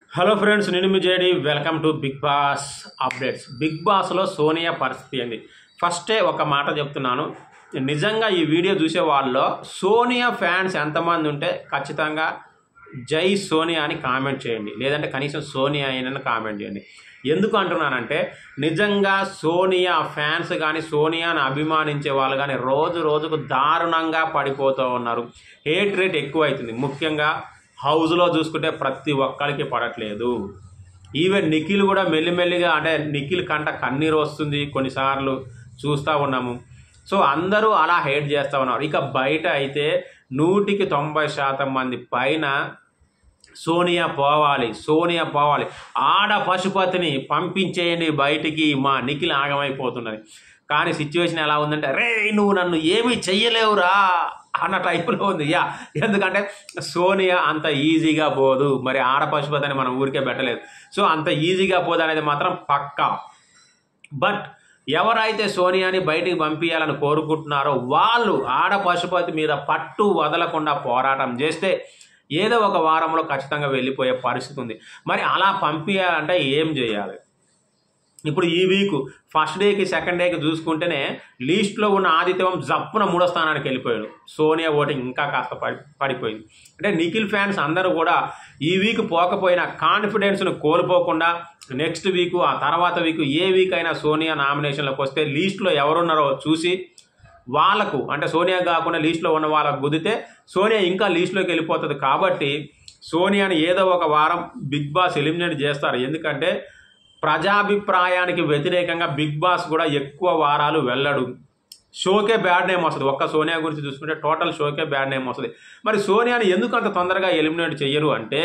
hello friends నేను మీ JD welcome to Bigg Boss updates Bigg బాస్లో సోనియా పరిస్థితి అండి ఫస్టే ఒక మాట చెప్తున్నాను నిజంగా ఈ వీడియో చూసే వాళ్ళలో సోనియా ఫ్యాన్స్ ఎంతమంది ఉంటే ఖచ్చితంగా జై సోనియా అని కామెంట్ చేయండి లేదంటే కనీసం సోనియా అయినని కామెంట్ చేయండి ఎందుకు అంటున్నానంటే నిజంగా సోనియా ఫ్యాన్స్ కానీ సోనియాని అభిమానించే వాళ్ళు కానీ రోజు రోజుకు దారుణంగా పడిపోతూ ఉన్నారు హేట్ రేట్ ఎక్కువ అవుతుంది ముఖ్యంగా హౌస్లో చూసుకుంటే ప్రతి ఒక్కరికి పడట్లేదు ఈవెన్ నిఖిల్ కూడా మెల్లిమెల్లిగా అంటే నిఖిల్ కంట కన్నీరు వస్తుంది కొన్నిసార్లు చూస్తూ ఉన్నాము సో అందరూ అలా హేట్ చేస్తూ ఉన్నారు ఇక బయట అయితే నూటికి తొంభై శాతం మంది పైన సోనియా పోవాలి సోనియా పోవాలి ఆడ పశుపతిని పంపించేయండి బయటికి మా నిఖిల్ ఆగమైపోతున్నది కానీ సిచ్యువేషన్ ఎలా ఉందంటే రే నువ్వు నన్ను ఏమీ చెయ్యలేవురా అన్న టైపులో ఉంది యా ఎందుకంటే సోనియా అంత ఈజీగా పోదు మరి ఆడ పశుపతి అని మనం ఊరికే పెట్టలేదు సో అంత ఈజీగా పోదు అనేది మాత్రం పక్కా బట్ ఎవరైతే సోనియాని బయటికి పంపించాలని కోరుకుంటున్నారో వాళ్ళు ఆడ పశుపతి మీద పట్టు వదలకుండా పోరాటం చేస్తే ఏదో ఒక వారంలో ఖచ్చితంగా వెళ్ళిపోయే పరిస్థితి ఉంది మరి అలా పంపించాలంటే ఏం చేయాలి ఇప్పుడు ఈ వీక్ ఫస్ట్ డేకి సెకండ్ డేకి చూసుకుంటేనే లీస్ట్లో ఉన్న ఆదిత్యం జప్పున మూడో స్థానానికి వెళ్ళిపోయాడు సోనియా ఓటింగ్ ఇంకా కాస్త పడి పడిపోయింది అంటే నిఖిల్ ఫ్యాన్స్ అందరూ కూడా ఈ వీక్ పోకపోయినా కాన్ఫిడెన్స్ను కోల్పోకుండా నెక్స్ట్ వీక్ ఆ తర్వాత వీక్ ఏ వీక్ అయినా సోనియా నామినేషన్లోకి వస్తే లీస్ట్లో ఎవరున్నారో చూసి వాళ్ళకు అంటే సోనియా కాకుండా లీస్ట్లో ఉన్న వాళ్ళకు గుద్దితే సోనియా ఇంకా లీస్ట్లోకి వెళ్ళిపోతుంది కాబట్టి సోనియాని ఏదో ఒక వారం బిగ్ బాస్ ఎలిమినేట్ చేస్తారు ఎందుకంటే ప్రజాభిప్రాయానికి వ్యతిరేకంగా బిగ్ బాస్ కూడా ఎక్కువ వారాలు వెళ్ళడు షోకే బ్యాడ్ నేమ్ వస్తుంది ఒక్క సోనియా గురించి చూసుకుంటే టోటల్ షోకే బ్యాడ్ నేమ్ వస్తుంది మరి సోనియాని ఎందుకు అంత తొందరగా ఎలిమినేట్ చెయ్యరు అంటే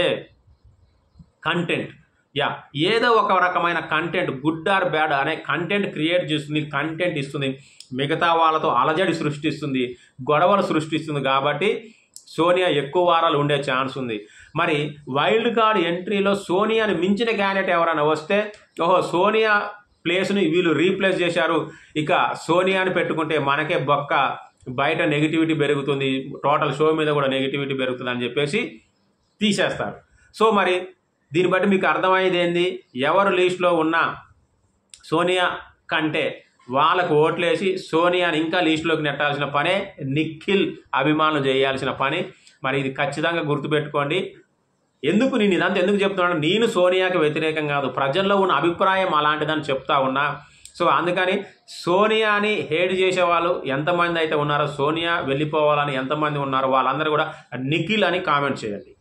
కంటెంట్ యా ఏదో ఒక రకమైన కంటెంట్ గుడ్ ఆర్ బ్యాడ్ అనే కంటెంట్ క్రియేట్ చేస్తుంది కంటెంట్ ఇస్తుంది మిగతా వాళ్ళతో అలజడి సృష్టిస్తుంది గొడవలు సృష్టిస్తుంది కాబట్టి సోనియా ఎక్కువ వారాలు ఉండే ఛాన్స్ ఉంది మరి వైల్డ్ కార్డ్ ఎంట్రీలో సోనియాని మించిన క్యాండిడేట్ ఎవరైనా వస్తే ఓహో సోనియా ప్లేస్ని వీళ్ళు రీప్లేస్ చేశారు ఇక సోనియాని పెట్టుకుంటే మనకే బొక్క బయట నెగిటివిటీ పెరుగుతుంది టోటల్ షో మీద కూడా నెగిటివిటీ పెరుగుతుంది అని చెప్పేసి తీసేస్తారు సో మరి దీన్ని బట్టి మీకు అర్థమయ్యేది ఏంది ఎవరు లీస్ట్లో ఉన్నా సోనియా కంటే వాళ్ళకు ఓట్లేసి సోనియాని ఇంకా లీస్ట్లోకి నెట్టాల్సిన పనే నిఖిల్ అభిమానులు చేయాల్సిన పని మరి ఇది ఖచ్చితంగా గుర్తుపెట్టుకోండి ఎందుకు నేను ఇదంతా ఎందుకు చెప్తున్నాను నేను సోనియాకి వ్యతిరేకం కాదు ప్రజల్లో ఉన్న అభిప్రాయం అలాంటిదని చెప్తా ఉన్నా సో అందుకని సోనియాని హేట్ చేసే వాళ్ళు ఎంతమంది అయితే ఉన్నారో సోనియా వెళ్ళిపోవాలని ఎంతమంది ఉన్నారో వాళ్ళందరూ కూడా నిఖిల్ అని కామెంట్ చేయండి